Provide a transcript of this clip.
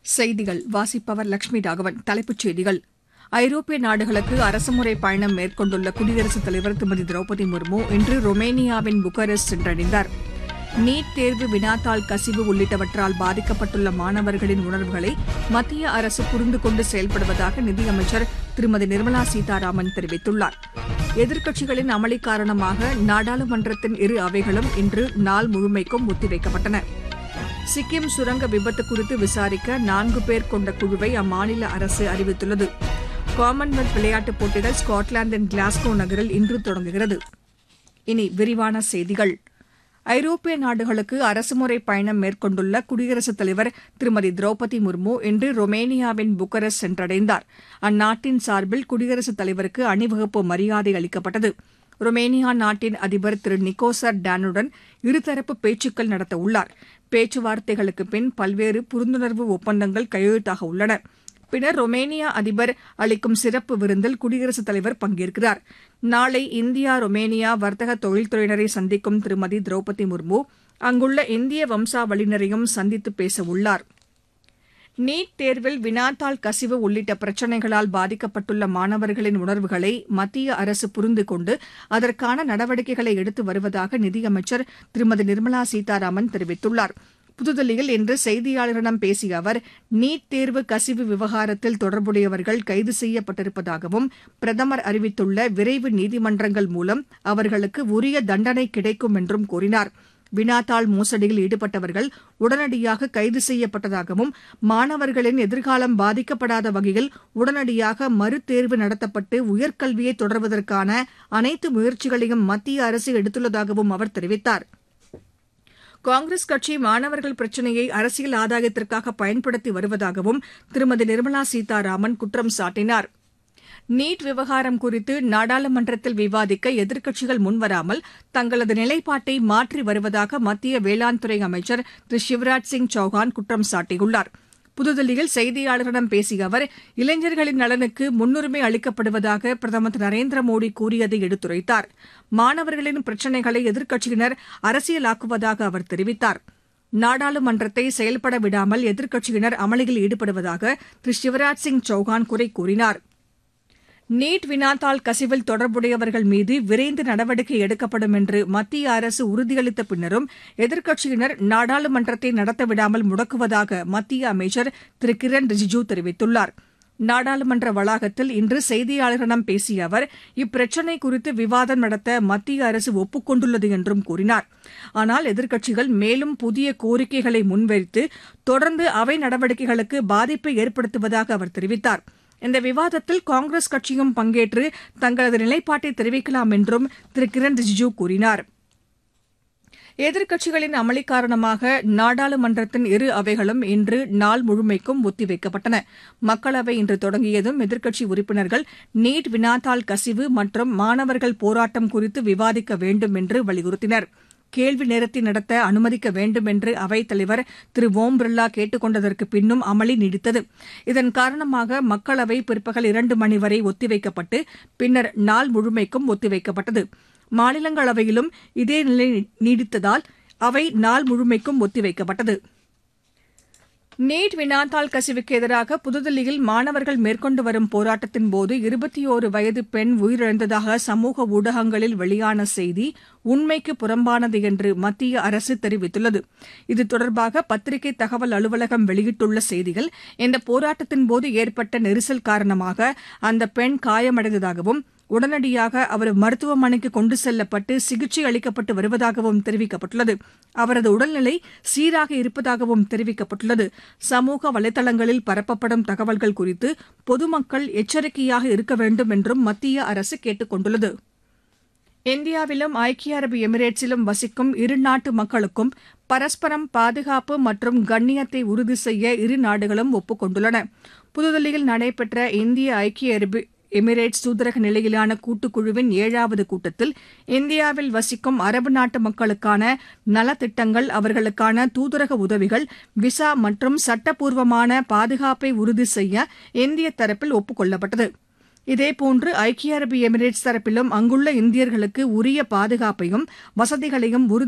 செய்திகள் வாசிப்பவர் லட்சுமி ராகவன் தலைப்புச் செய்திகள் ஐரோப்பிய நாடுகளுக்கு அரசுமுறை பயணம் மேற்கொண்டுள்ள குடியரசுத் தலைவர் திருமதி திரௌபதி முர்மு இன்று ரொமேனியாவின் புக்காரெஸ்ட் சென்றடைந்தார் நீட் தேர்வு வினாத்தாள் கசிவு உள்ளிட்டவற்றால் பாதிக்கப்பட்டுள்ள மாணவர்களின் உணர்வுகளை மத்திய அரசு புரிந்து கொண்டு செயல்படுவதாக நிதியமைச்சர் திருமதி நிர்மலா சீதாராமன் தெரிவித்துள்ளார் எதிர்க்கட்சிகளின் அமளி காரணமாக நாடாளுமன்றத்தின் இரு அவைகளும் இன்று நாள் முழுமைக்கும் ஒத்திவைக்கப்பட்டன சிக்கிம் சுரங்க விபத்து குறித்து விசாரிக்க நான்கு பேர் கொண்ட குழுவை அம்மாநில அரசு அறிவித்துள்ளது காமன்வெல்த் விளையாட்டுப் போட்டிகள் ஸ்காட்லாந்தின் கிளாஸ்கோ நகரில் இன்று தொடங்குகிறது இனி விரிவான செய்திகள் ஐரோப்பிய நாடுகளுக்கு அரசுமுறை பயணம் மேற்கொண்டுள்ள குடியரசுத் தலைவர் திருமதி திரௌபதி முர்மு இன்று ரொமேனியாவின் புக்காரெஸ்ட் சென்றடைந்தார் அந்நாட்டின் சார்பில் குடியரசுத் தலைவருக்கு அணிவகுப்பு மரியாதை அளிக்கப்பட்டது ரொமேனியா நாட்டின் அதிபர் திரு நிக்கோசர் டானுடன் இருதரப்பு பேச்சுக்கள் நடத்த உள்ளார் பேச்சுவார்த்தைகளுக்கு பின் பல்வேறு புரிந்துணர்வு ஒப்பந்தங்கள் கையெழுத்தாக உள்ளன பின்னர் ரொமேனியா அதிபர் அளிக்கும் சிறப்பு விருந்தில் குடியரசுத் தலைவர் பங்கேற்கிறார் நாளை இந்தியா ரொமேனியா வர்த்தக தொழில்துறையினரை சந்திக்கும் திருமதி திரௌபதி முர்மு அங்குள்ள இந்திய வம்சாவளியினரையும் சந்தித்து பேச உள்ளார் நீட் தேர்வில் வினாத்தாள் கசிவு உள்ளிட்ட பிரச்சினைகளால் பாதிக்கப்பட்டுள்ள மாணவர்களின் உணர்வுகளை மத்திய அரசு புரிந்து கொண்டு அதற்கான நடவடிக்கைகளை எடுத்து வருவதாக நிதியமைச்சர் திருமதி நிர்மலா சீதாராமன் தெரிவித்துள்ளார் புதுதில்லியில் இன்று செய்தியாளர்களிடம் பேசிய அவர் நீட் தேர்வு கசிவு விவகாரத்தில் தொடர்புடையவர்கள் கைது செய்யப்பட்டிருப்பதாகவும் பிரதமர் அறிவித்துள்ள விரைவு நீதிமன்றங்கள் மூலம் அவர்களுக்கு உரிய தண்டனை கிடைக்கும் என்றும் கூறினார் வினாத்தாள் மோசடியில் ஈடுபட்டவர்கள் உடனடியாக கைது செய்யப்பட்டதாகவும் மாணவர்களின் எதிர்காலம் பாதிக்கப்படாத வகையில் உடனடியாக மறுதேர்வு நடத்தப்பட்டு உயர்கல்வியை தொடர்வதற்கான அனைத்து முயற்சிகளையும் மத்திய அரசு எடுத்துள்ளதாகவும் அவர் தெரிவித்தார் காங்கிரஸ் கட்சி மாணவர்கள் பிரச்சினையை அரசியல் ஆதாயத்திற்காக பயன்படுத்தி வருவதாகவும் திருமதி நிர்மலா சீதாராமன் குற்றம் சாட்டினார் நீட் விவகாரம் குறித்து நாடாளுமன்றத்தில் விவாதிக்க எதிர்க்கட்சிகள் முன்வராமல் தங்களது நிலைப்பாட்டை மாற்றி வருவதாக மத்திய வேளாண் துறை அமைச்சர் திரு சிவராஜ் சிங் சௌஹான் குற்றம் சாட்டியுள்ளார் புதுதில்லியில் செய்தியாளர்களிடம் பேசிய அவர் இளைஞர்களின் நலனுக்கு முன்னுரிமை அளிக்கப்படுவதாக பிரதமர் திரு நரேந்திர மோடி கூறியதை எடுத்துரைத்தார் மாணவர்களின் பிரச்சினைகளை எதிர்க்கட்சியினர் அரசியலாக்குவதாக அவர் தெரிவித்தார் நாடாளுமன்றத்தை செயல்பட விடாமல் எதிர்க்கட்சியினர் அமளியில் ஈடுபடுவதாக திரு சிவராஜ் சிங் சௌஹான் குறை கூறினார் நீட் வினாத்தாள் கசிவில் தொடர்புடையவர்கள் மீது விரைந்து நடவடிக்கை எடுக்கப்படும் என்று மத்திய அரசு உறுதியளித்த பின்னரும் எதிர்க்கட்சியினர் நாடாளுமன்றத்தை நடத்தவிடாமல் முடக்குவதாக மத்திய அமைச்சர் திரு கிரண் ரிஜிஜூ தெரிவித்துள்ளார் நாடாளுமன்ற வளாகத்தில் இன்று செய்தியாளர்களிடம் பேசிய அவர் இப்பிரச்சினை குறித்து விவாதம் நடத்த மத்திய அரசு ஒப்புக் கொண்டுள்ளது என்றும் கூறினார் ஆனால் எதிர்க்கட்சிகள் மேலும் புதிய கோரிக்கைகளை முன்வைத்து தொடர்ந்து அவை நடவடிக்கைகளுக்கு பாதிப்பை ஏற்படுத்துவதாக அவர் தெரிவித்தார் இந்த விவாதத்தில் காங்கிரஸ் கட்சியும் பங்கேற்று தங்களது நிலைப்பாட்டை தெரிவிக்கலாம் என்றும் திரு கிரண் ரிஜிஜூ கூறினார் எதிர்க்கட்சிகளின் அமளி காரணமாக நாடாளுமன்றத்தின் இரு அவைகளும் இன்று நாள் முழுமைக்கும் ஒத்திவைக்கப்பட்டன மக்களவை இன்று தொடங்கியதும் எதிர்க்கட்சி உறுப்பினர்கள் நீட் வினாத்தாள் கசிவு மற்றும் மாணவர்கள் போராட்டம் குறித்து விவாதிக்க வேண்டும் என்று வலியுறுத்தினர் கேள்வி நேரத்தை நடத்த அனுமதிக்க வேண்டும் என்று அவைத் தலைவர் திரு ஓம் பிர்லா கேட்டுக் கொண்டதற்கு பின்னும் அமளி நீடித்தது இதன் காரணமாக மக்களவை பிற்பகல் இரண்டு மணி வரை ஒத்திவைக்கப்பட்டு பின்னர் நாள் முழுமைக்கும் ஒத்திவைக்கப்பட்டது மாநிலங்களவையிலும் இதே நிலை நீடித்ததால் அவை நாள் முழுமைக்கும் ஒத்திவைக்கப்பட்டது நீட் வினாத்தாள் கசிவுக்கு எதிராக புதுதில்லியில் மாணவர்கள் மேற்கொண்டு வரும் போராட்டத்தின்போது இருபத்தி ஓரு வயது பெண் உயிரிழந்ததாக சமூக ஊடகங்களில் வெளியான செய்தி உண்மைக்கு புறம்பானது என்று மத்திய அரசு தெரிவித்துள்ளது இது தொடர்பாக பத்திரிகை தகவல் அலுவலகம் வெளியிட்டுள்ள செய்தியில் இந்த போராட்டத்தின்போது ஏற்பட்ட நெரிசல் காரணமாக அந்த பெண் காயமடைந்ததாகவும் உடனடியாக அவர் மருத்துவமனைக்கு கொண்டு செல்லப்பட்டு சிகிச்சை அளிக்கப்பட்டு வருவதாகவும் தெரிவிக்கப்பட்டுள்ளது அவரது உடல்நிலை சீராக இருப்பதாகவும் தெரிவிக்கப்பட்டுள்ளது சமூக வலைதளங்களில் பரப்பப்படும் தகவல்கள் குறித்து பொதுமக்கள் எச்சரிக்கையாக இருக்க வேண்டும் என்றும் மத்திய அரசு கேட்டுக் கொண்டுள்ளது இந்தியாவிலும் ஐக்கிய அரபு எமிரேட்ஸிலும் வசிக்கும் இரு நாட்டு மக்களுக்கும் பரஸ்பரம் பாதுகாப்பு மற்றும் கண்ணியத்தை உறுதி செய்ய இரு நாடுகளும் ஒப்புக் கொண்டுள்ளன புதுதில்லியில் நடைபெற்ற இந்திய ஐக்கிய அரபு எமிரேட்ஸ் தூதரக நிலையிலான கூட்டுக்குழுவின் ஏழாவது கூட்டத்தில் இந்தியாவில் வசிக்கும் அரபு நாட்டு மக்களுக்கான நலத்திட்டங்கள் அவர்களுக்கான தூதரக உதவிகள் விசா மற்றும் சட்டப்பூர்வமான பாதுகாப்பை உறுதி செய்ய இந்திய தரப்பில் ஒப்புக் கொள்ளப்பட்டது இதேபோன்று ஐக்கிய அரபு எமிரேட்ஸ் தரப்பிலும் அங்குள்ள இந்தியர்களுக்கு உரிய பாதுகாப்பையும் வசதிகளையும் உறுதி